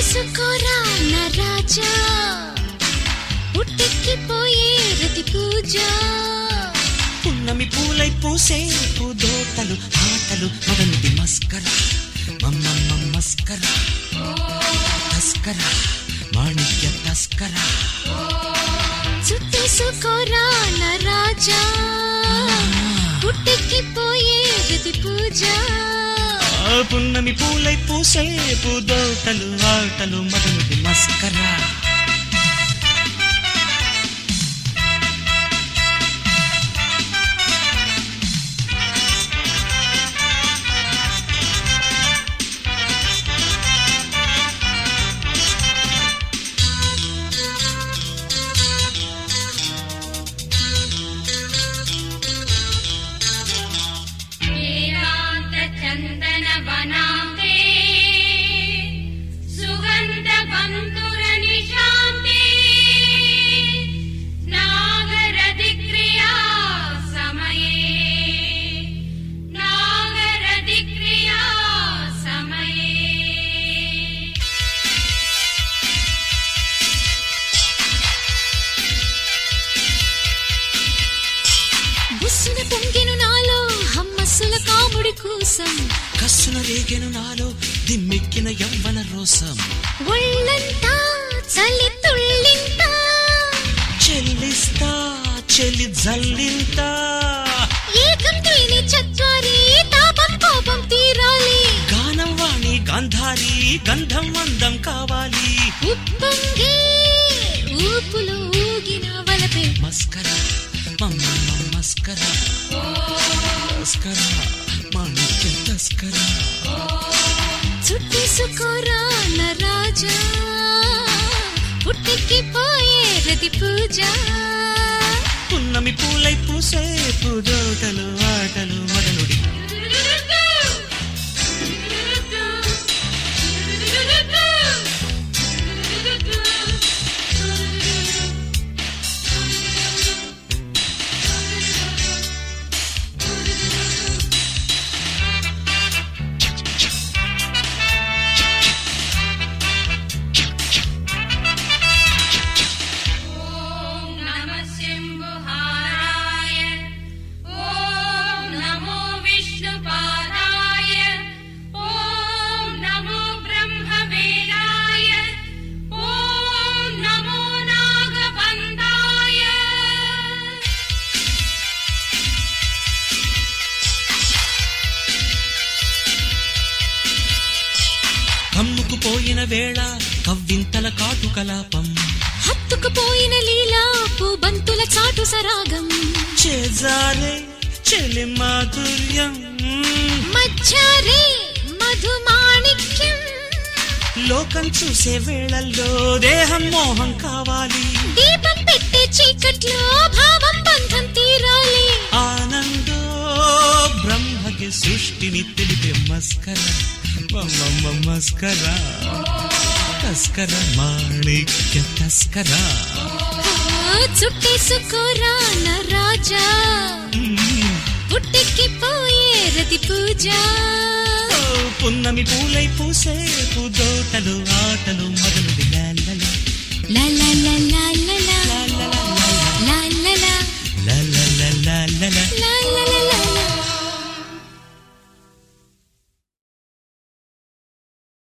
చుట్టేసుకోరా నా రాజా పుట్టెక్కిపోయే రతి పూజ పున్నమి పూలై పూసే పూదోటలు ఆటలు మగనుడి మస్కర మమ్మమ్మ మస్కర తస్కర మాణిక్య తస్కర చుట్టేసుకోరా నా రాజా పుట్టెక్కిపోయే రతి పూజ ఆ పున్నమి పూలై పూసే పూదోటలు ఆటలు మగనుడి మస్కర वेदान्तचन्दनवनान्ते सुगन्धबन्धुरनिशान्ते नागरधिक्रिया समये नागरधिक्रिया समये బుస్సున పొంగెను నాలో హమ్మస్సుల కాముడి కోసం కస్సున రేగెను నాలో దిమ్మెక్కిన యవ్వన రోసం ఒళ్ళంతా చలి తుళ్ళింతా చెల్లిస్తా చెల్లి జల్లింతా ఏకం త్రీని చత్వారి తాపం కోపం తీరాలి గానం వాణి గాంధారి గంధం అందం కావాలి ఉప్పొంగే ఊపులో ఊగిన వలపే మస్కర మమ్మమ్మ మస్కర తస్కర మాణిక్య తస్కర చుట్టేసుకోరా నా రాజా పుట్టెక్కిపోయే రతి పూజ పున్నమి పూలై పూసే పూదోటలు ఆటలు మదనుడి ॐ नमः शम्भुहाराय ॐ नमो विष्णुपादाय ॐ नमो ब्रह्मवेदाय ॐ नमो नागबन्धाय కమ్ముకు పోయిన వేళ కవ్వింతల కాటు కలాపం హత్తుకుపోయిన లీలా పూబంతుల చాటు సరాగం చేజారే చెలి మాధుర్యం మధ్యారే మధుమాణిక్యం లోకం చూసే వేళల్లో దేహం మోహం కావాలి దీపం పెట్టే చీకట్లో భావం బంధం తీరాలి ఆనందో బ్రహ్మకి సృష్టిని తెలిపే మస్కర మమ్మమ్మ మస్కర తస్కర మాణిక్య తస్కర ఆ, చుట్టేసుకోరా నా రాజా మ్మ్. పుట్టెక్కిపోయే రతి పూజ ఓ, పున్నమి పూలై పూసే పూదోటలు